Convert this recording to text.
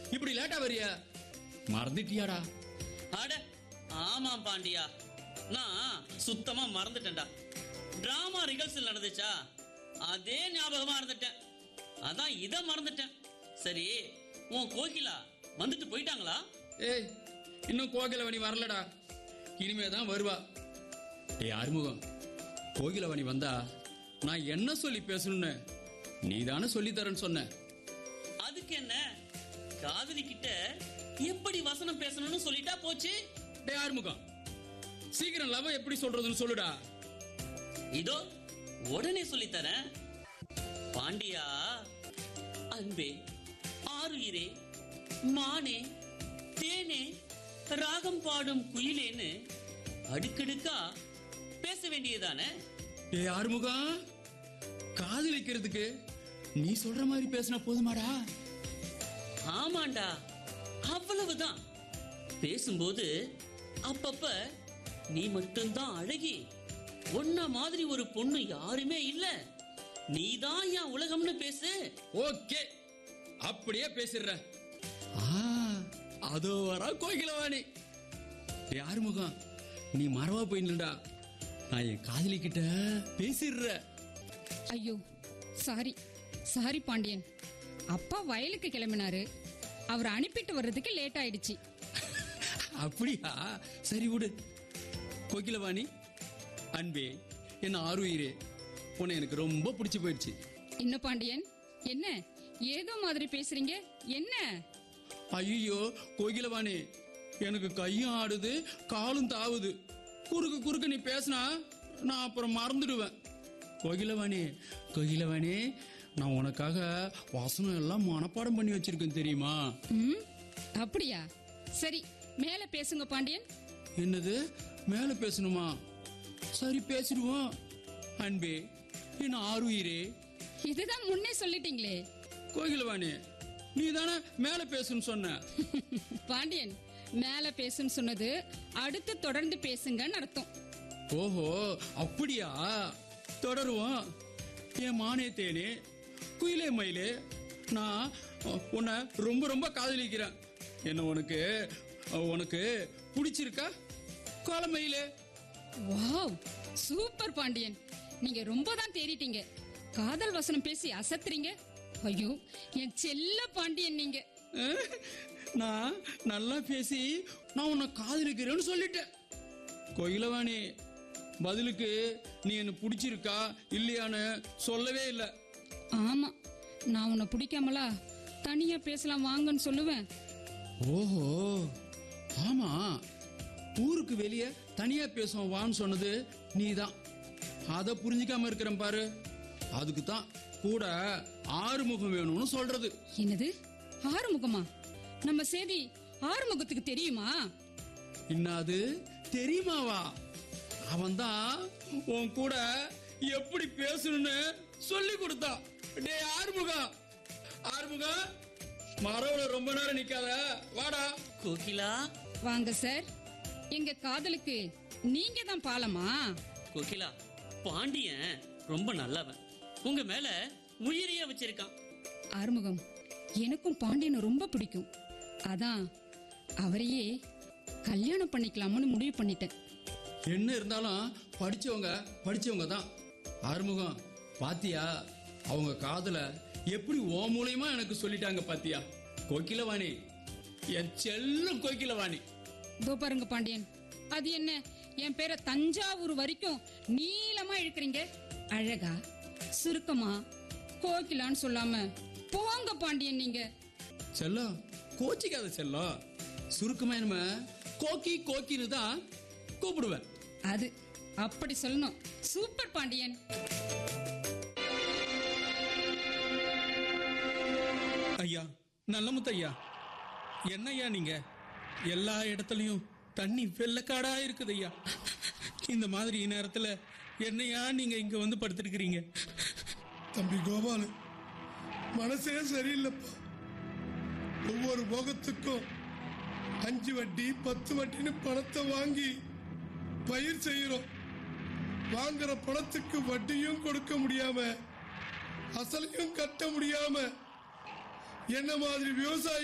இப்படி லேட்டா வரியா மறந்துட்டியாடா அட ஆமாம் பாண்டியா நான் சுத்தமா மறந்துட்டேன்டா டிராமா ரிஹர்சல் நடந்துச்சா அதே ஞாபகமா இருந்துட்டேன் அதான் இத மறந்துட்டேன் சரி உன் கோகிலா வந்துட்டு போயிட்டாங்களா ஏய் இன்னும் கோகிலவணி வரலடா இனிமே தான் வருவா ஏய் ஆறுமுகம் கோகிலவணி வந்தா நான் என்ன சொல்லி பேசணும்னு நீ தானே சொல்லித்தரேன்னு சொன்ன அதுக்கு என்ன காதலி கிட்ட எப்படி வசனம் பேசணும்னு சொல்லிட்டா போச்சு டேய் ஆறுமுகம் சீக்கிரம் லவ் எப்படி சொல்றதுன்னு சொல்லுடா இதோ உடனே சொல்லித்தரேன் பாண்டியா அன்பே ஆருயிரே மானே தேனே ராகம் பாடும் குயிலேன்னு அடுக்கடுக்கா பேச வேண்டியதானே ஏய் ஆறுமுகம் காதலிக்கிறதுக்கு நீ சொல்ற மாதிரி பேசினா போதுமாடா ஆமாண்டா அவ்வளவுதான் பேசும்போது அப்பப்ப நீ மட்டும்தான் அழகி உன்ன மாதிரி ஒரு பொண்ணு யாருமே இல்ல நீதான் என் உலகம்னு பேசு ஓகே அப்படியே பேசிடுறேன் ஆ, அதோ வரா கோகிலவாணி ஏய் ஆறுமுகம் நீ மறவா போயிடலடா நான் என் காதலி கிட்ட பேசிடுற ஐயோ சாரி சாரி பாண்டியன் அப்பா வயலுக்கு கிளம்பினாரு அவர் அனுப்பிட்டு வர்றதுக்கு லேட் ஆயிடுச்சு அப்படியா சரி விடு கோகிலவாணி அன்பே என்ன ஆறுயிரே உன்னை எனக்கு ரொம்ப பிடிச்சு போயிடுச்சு என்ன பாண்டியன் என்ன ஏதோ மாதிரி பேசுறீங்க என்ன ஐயோ கோகிலவாணி எனக்கு கையும் ஆடுது காலும் தாவுது குறுக்கு குறுக்கு நீ பேசினா நான் அப்புறம் மறந்துடுவேன் கோகிலவாணி கோகிலவாணி நான் உனக்காக வசனம் எல்லாம் மனப்பாடம் பண்ணி வச்சிருக்கேன் தெரியுமா ம் அப்படியா சரி மேல பேசுங்க பாண்டியன் என்னது மேல பேசணுமா சரி பேசிடுவோம் அன்பே என் ஆறுயிரே இதுதான் முன்னே சொல்லிட்டீங்களே கோகிலவாணி நீ தானே மேல பேசுன்னு சொன்ன பாண்டியன் மேல பேசுன்னு சொன்னது அடுத்து தொடர்ந்து பேசுங்கன்னு அர்த்தம் ஓஹோ அப்படியா தொடருவோம் என் மானே தேனே குயிலே மயிலே நான் உன்னை ரொம்ப ரொம்ப காதலிக்கிறேன் என்ன உனக்கு உனக்கு பிடிச்சிருக்கா கோலமயிலே வாவ் சூப்பர் பாண்டியன் நீங்க ரொம்ப தான் தேறிட்டீங்க காதல் வசனம் பேசி அசத்துறீங்க ஐயோ என் செல்ல பாண்டியன் நீங்க அஹ், நான் நல்லா பேசி நான் உன்னை காதலிக்கிறேன்னு சொல்லிட்டேன் கோயிலவாணி பதிலுக்கு நீ என்ன பிடிச்சிருக்கா இல்லையான்னு சொல்லவே இல்லை ஆமா நான் உன்னை பிடிக்காமலா தனியா பேசலாம் வாங்கன்னு சொல்லுவேன் ஓஹோ ஆமா ஊருக்கு வெளியே தனியா பேசுவோம் வான்னு சொன்னது நீதான் அத புரிஞ்சுக்காம இருக்கிறேன் பாரு அதுக்கு தான் கூட ஆறுமுகம் வேணும்னு சொல்றது என்னது ஆறுமுகமா நம்ம செய்தி ஆறுமுகத்துக்கு தெரியுமா இன்னாது தெரியுமாவா அவன்தான் உன் கூட எப்படி பேசணும்னு சொல்லி கொடுத்தான் டேய் ஆறுமுகம் ஆறுமுகம் மரவுல ரொம்ப நேரம் நிக்காத வாடா கோகிலா வாங்க சார் எங்க காதலுக்கு நீங்க தான் பாலமா கோகிலா பாண்டியன் ரொம்ப நல்லவன் உங்க மேல உயிரையே வச்சிருக்கான் ஆறுமுகம் எனக்கும் பாண்டியனை ரொம்ப பிடிக்கும் அதான் அவரையே கல்யாணம் பண்ணிக்கலாம்னு முடிவு பண்ணிட்டேன் என்ன இருந்தாலும் படிச்சவங்க படிச்சவங்க தான் ஆறுமுகம் பாத்தியா அவங்க காதல எப்படி ஓ மூலியமா எனக்கு சொல்லிட்டாங்க பாத்தியா கோகிலவாணி என் செல்லம் கோகிலவாணி இதோ பாருங்க பாண்டியன் அது என்ன என் பேரை தஞ்சாவூர் வரைக்கும் நீளமா இழுக்கிறீங்க அழகா சுருக்கமா கோகிலான்னு சொல்லாம போங்க பாண்டியன் நீங்க செல்லம் கோச்சிக்காத செல்லம் சுருக்கமா என்ன கோக்கி கோக்கின்னு தான் கூப்பிடுவேன் அது அப்படி சொல்லணும் சூப்பர் பாண்டியன் ஐயா நல்ல முத்தையா என்னய்யா நீங்க எல்லா இடத்துலயும் தண்ணி வெள்ளக்காடா இருக்குது ஐயா இந்த மாதிரி நேரத்துல என்னையா நீங்க இங்க வந்து படுத்திருக்கிறீங்க தம்பி கோபாலு மனசே சரியில்லைப்பா ஒவ்வொரு போகத்துக்கும் அஞ்சு வட்டி பத்து வட்டின்னு பணத்தை வாங்கி பயிர் செய்யறோம் வாங்குற பணத்துக்கு வட்டியும் கொடுக்க முடியாம அசலையும் கட்ட முடியாம என்ன மாதிரி விவசாயி